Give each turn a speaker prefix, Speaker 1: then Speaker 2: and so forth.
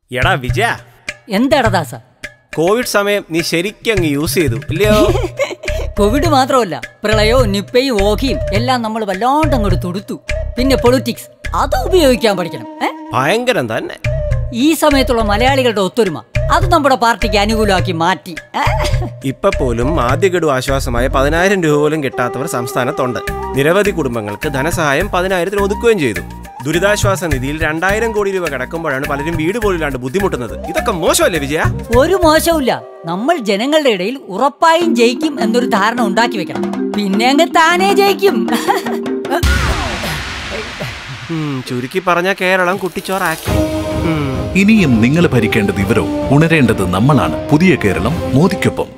Speaker 1: എടാ വിജയ
Speaker 2: എന്താടാ ദാസ
Speaker 1: കോവിഡ് സമയം നീ ശരിക്കും അങ്ങ് യൂസ് ചെയ്തു ഇല്ലയോ
Speaker 2: കോവിഡ് മാത്രമല്ല പ്രളയവും നിപ്പയും ഓഖിയും എല്ലാം നമ്മൾ വല്ലാണ്ട് അങ്ങോട്ട് തുടുത്തു പിന്നെ പൊളിറ്റിക്സ് അത് ഉപയോഗിക്കാൻ പഠിക്കണം ഏ?
Speaker 1: ഭയങ്കരം തന്നെ
Speaker 2: ഈ സമയത്തുള്ള മലയാളികളുടെ ഒത്തൊരുമ അത് നമ്മുടെ പാർട്ടിക്ക് അനുകൂലമാക്കി മാറ്റി ഏ?
Speaker 1: ഇപ്പൊ പോലും ആദ്യ ഗഡു ആശ്വാസമായ പതിനായിരം രൂപ പോലും കിട്ടാത്തവർ സംസ്ഥാനത്തുണ്ട് നിരവധി കുടുംബങ്ങൾക്ക് ധനസഹായം പതിനായിരത്തിന് ഒതുക്കുകയും ചെയ്തു ദുരിതാശ്വാസ നിധിയിൽ രണ്ടായിരം കോടി രൂപ കിടക്കുമ്പോഴാണ് പലരും വീട് പോലില്ലാണ്ട് ബുദ്ധിമുട്ടുന്നത് ഇതൊക്കെ മോശമല്ലേ വിജയ
Speaker 2: ഒരു മോശവുമില്ല നമ്മൾ ജനങ്ങളുടെ ഇടയിൽ ഉറപ്പായും ജയിക്കും എന്നൊരു ധാരണ ഉണ്ടാക്കി വെക്കണം പിന്നെ അങ്ങ് താനേ ജയിക്കും
Speaker 1: ഉം, ചുരുക്കി പറഞ്ഞ കേരളം കുട്ടിച്ചോറാക്കി ഉം.
Speaker 3: ഇനിയും നിങ്ങൾ ഭരിക്കേണ്ടത് ഇവരോ ഉണരേണ്ടത് നമ്മളാണ് പുതിയ കേരളം മോദിക്കൊപ്പം